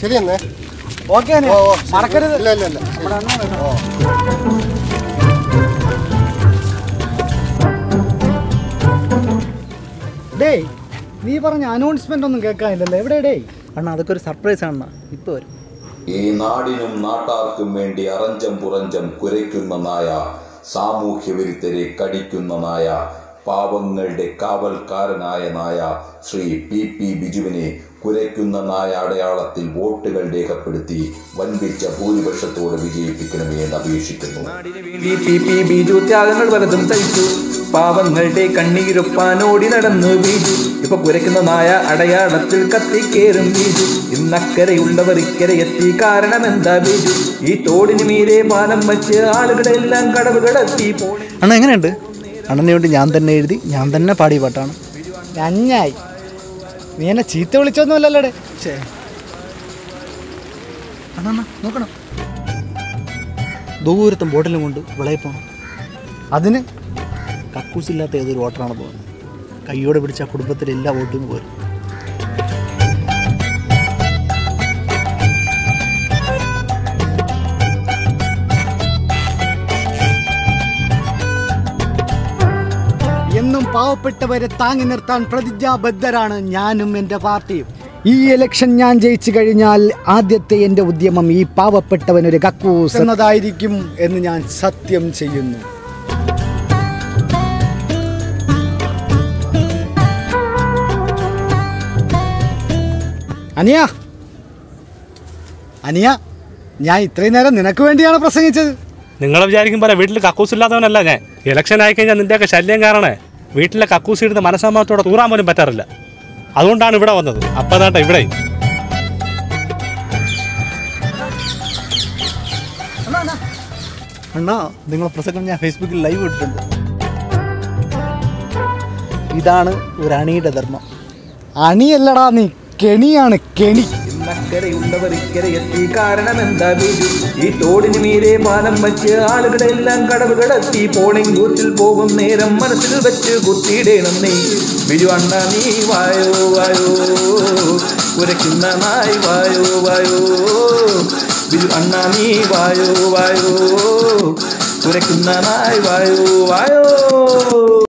ശരി എന്നേ ഓക്കെ ഓ ഓ ശരി. മറക്കരുത് ഇല്ല ഇല്ല ഇല്ല നമ്മുടെ അണ്ണൻ വരും. ഡേയ് നീ പറഞ്ഞ അനൗൺസ്മെന്റ് ഒന്നും കേൾക്കാനില്ലല്ലോ എവിടെ ഡേയ് അണ്ണാ അതൊക്കെ ഒരു സർപ്രൈസ് ആണ് ഇപ്പൊ വരും ഈ നാടിനും നാട്ടാർക്കും വേണ്ടി അറഞ്ചം പുറഞ്ചം കുരയ്ക്കുന്ന നായ സാമൂഹ്യ വിരുദ്ധരെ കടിക്കുന്ന നായ പാവങ്ങളുടെ കാവൽക്കാരനായ നായ ശ്രീ പി പി ബിജുവിനെ കുരയ്ക്കുന്ന നായ അടയാളത്തിൽ വോട്ടുകൾ രേഖപ്പെടുത്തി വൻപിച്ച ഭൂരിപക്ഷത്തോടെ വിജയിപ്പിക്കണമേ എന്ന് അപേക്ഷിക്കുന്നു വേണ്ടി പി പി ബിജു ത്യാഗങ്ങൾ പലതും സഹിച്ചു പാവങ്ങളുടെ കണ്ണീരൊപ്പാനോടി നടന്നു ബീജു ഇപ്പൊ കുരയ്ക്കുന്ന നായ അടയാളത്തിൽ കത്തിക്കേറും ബീജു ഇന്നക്കരയുള്ളവർ ഇക്കരെ എത്തി കാരണം എന്താ ബീജു ഈ തോടിന് മീരെ പാലം വച്ച് ആളുകളെല്ലാം കടവുകളെത്തി പോണി അണ്ണ എങ്ങനെയുണ്ട് അണ്ണനെ വേണ്ടി ഞാൻ തന്നെ എഴുതി ഞാൻ തന്നെ പാടിയ പാട്ടാണ് നന്നായി നീ എന്നെ ചീത്ത വിളിച്ചൊന്നുമല്ലല്ലോടെ അണ്ണാ അണ്ണാ, നോക്കണം ദൂരത്തും ബോട്ടിലും കൊണ്ട് വിളയിൽ പോകണം അതിന് കക്കൂസില്ലാത്ത ഏതൊരു വോട്ടറാണ് പോകുന്നത് കൈയോടെ പിടിച്ച ആ കുടുംബത്തിലെ എല്ലാ വോട്ടും പോരും എന്നും പാവപ്പെട്ടവരെ താങ്ങി നിർത്താൻ പ്രതിജ്ഞാബദ്ധരാണ് ഞാനും എൻ്റെ പാർട്ടിയും ഈ ഇലക്ഷൻ ഞാൻ ജയിച്ചു കഴിഞ്ഞാൽ ആദ്യത്തെ എൻ്റെ ഉദ്യമം ഈ പാവപ്പെട്ടവനൊരു കക്കൂസ് എന്നതായിരിക്കും എന്ന് ഞാൻ സത്യം ചെയ്യുന്നു അനിയ അനിയ ഞാൻ ഇത്രയും നേരം നിനക്ക് വേണ്ടിയാണ് പ്രസംഗിച്ചത് നിങ്ങളെ വിചാരിക്കും പോലെ വീട്ടിൽ കക്കൂസ് ഇല്ലാത്തവനല്ല ഞാൻ ഇലക്ഷൻ ആയിക്കഴിഞ്ഞാൽ നിന്റെയൊക്കെ ശല്യം കാരണേ വീട്ടിലെ കക്കൂസ് ഇടുന്ന മനസ്സമ്മതത്തോടെ തൂറാൻ പോലും പറ്റാറില്ല അതുകൊണ്ടാണ് ഇവിടെ വന്നത് അപ്പം അതാട്ടെ ഇവിടെ അണ്ണാ നിങ്ങളെ പ്രസംഗം ഞാൻ ഫേസ്ബുക്കിൽ ലൈവ് ഇട്ടിട്ടുണ്ട് ഇതാണ് ഒരു അണിയുടെ ധർമ്മം അണിയല്ലടാ നീ കെണിയാണ് കെണി ഇന്നക്കരയുള്ളവർ ഇക്കരെ എത്തി കാരണം എന്താ ബീജു ഈ തോടിന് മീരെ പാലം വച്ച് ആളുകളെല്ലാം കടവുകളെത്തി പോളിംഗ് ബൂത്തിൽ പോകും നേരം മനസ്സിൽ വെച്ച് കുത്തിയിടണം നീ ബിജു അണ്ണ നീ വായോ വായോ കുരയ്ക്കുന്ന നായി വായോ വായോ ബിജു അണ്ണ നീ വായോ വായോ കുരയ്ക്കുന്ന നായി വായോ വായോ